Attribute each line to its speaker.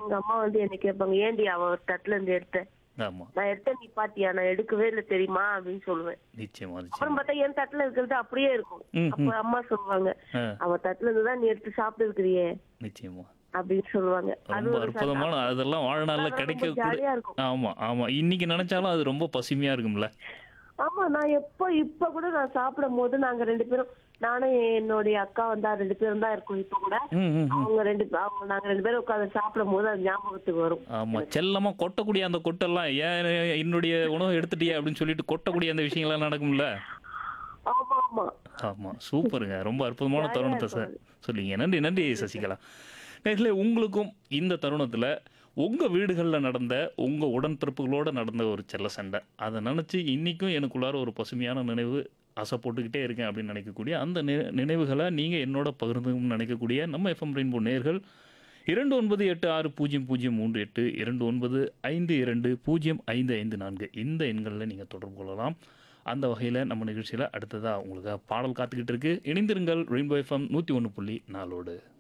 Speaker 1: எங்க அம்மா வந்து என்ன கேட்பாங்க ஏண்டி அவ தட்டுல இருந்து எடுத்த
Speaker 2: ஆமா
Speaker 1: நான் எடுத்தேன் நீ பாத்தியா நான் எடுக்கவே இல்லை தெரியுமா அப்படின்னு சொல்லுவேன்
Speaker 2: நிச்சயமா
Speaker 1: அப்புறம்
Speaker 2: நிச்சயமா
Speaker 1: பார்த்தா என் தட்டுல இருக்கிறது அப்படியே இருக்கும்
Speaker 2: ம்,
Speaker 1: அப்ப அம்மா சொல்லுவாங்க
Speaker 2: ஆ,
Speaker 1: அவ தட்டுல இருந்து தான் நீ எடுத்து சாப்பிட்டு இருக்கிறியே
Speaker 2: நிச்சயமா
Speaker 1: அப்படின்னு சொல்லுவாங்க அது
Speaker 2: ரொம்ப
Speaker 1: ஒரு
Speaker 2: அற்புதமான அதெல்லாம் வாழ்நாள்ல
Speaker 1: அதெல்லாம்
Speaker 2: கிடைக்க
Speaker 1: ரொம்ப ஜாலியா இருக்கும்
Speaker 2: ஆமா ஆமா இன்னைக்கு நினைச்சாலும் அது ரொம்ப பசுமையா இருக்கும்ல
Speaker 1: ஆமா நான் எப்ப இப்ப கூட நான் சாப்பிடும் போது நாங்க ரெண்டு பேரும் நானும் என்னுடைய அக்கா வந்தா ரெண்டு பேரும் தான் இருக்கோம் இப்ப கூட
Speaker 2: ம், ம், ம்.
Speaker 1: அவங்க ரெண்டு பே- அவங்க நாங்க ரெண்டு பேரும் உட்கார்ந்து சாப்பிடும் போது அது ஞாபகத்துக்கு வரும்
Speaker 2: ஆமா செல்லமா கொட்டக்கூடிய அந்த கொட்டெல்லாம் ஏன் என்னுடைய உணவு எடுத்துட்டியே அப்படின்னு சொல்லிட்டு கொட்டக்கூடிய அந்த விஷயங்கள்லாம் நடக்கும்ல
Speaker 1: ஆமா ஆமா
Speaker 2: ஆமா சூப்பருங்க ரொம்ப அற்புதமான
Speaker 1: ஜாலியா
Speaker 2: தருணத்தை
Speaker 1: இருக்கும்
Speaker 2: சார் சொல்லிங்க நன்றி நன்றி சசிகலா நேர்களே உங்களுக்கும் இந்த தருணத்துல உங்க வீடுகள்ல நடந்த உங்க உடன்பிறப்புகளோட நடந்த ஒரு செல்ல சண்டை அதை நினைச்சு இன்னைக்கும் எனக்குள்ளார ஒரு பசுமையான நினைவு ஆசை போட்டுக்கிட்டே இருக்கேன் அப்படின்னு நினைக்கக்கூடிய அந்த நி- நினைவுகளை நீங்க என்னோட பகிர்ந்துக்கணும்னு நினைக்கக்கூடிய நம்ம எஃப்எம் ரெயின்போ நேர்கள் இரண்டு ஒன்பது எட்டு ஆறு பூஜ்ஜியம் பூஜ்ஜியம் மூன்று எட்டு இரண்டு ஒன்பது ஐந்து இரண்டு பூஜ்ஜியம் ஐந்து ஐந்து நான்கு இந்த எண்களில் நீங்கள் தொடர்பு கொள்ளலாம் அந்த வகையில் நம்ம நிகழ்ச்சியில் அடுத்ததாக உங்களுக்கு பாடல் காத்துக்கிட்டு இருக்கு இணைந்திருங்கள் ரெயின்போ எஃப்எம் நூற்றி ஒன்று புள்ளி நாலோடு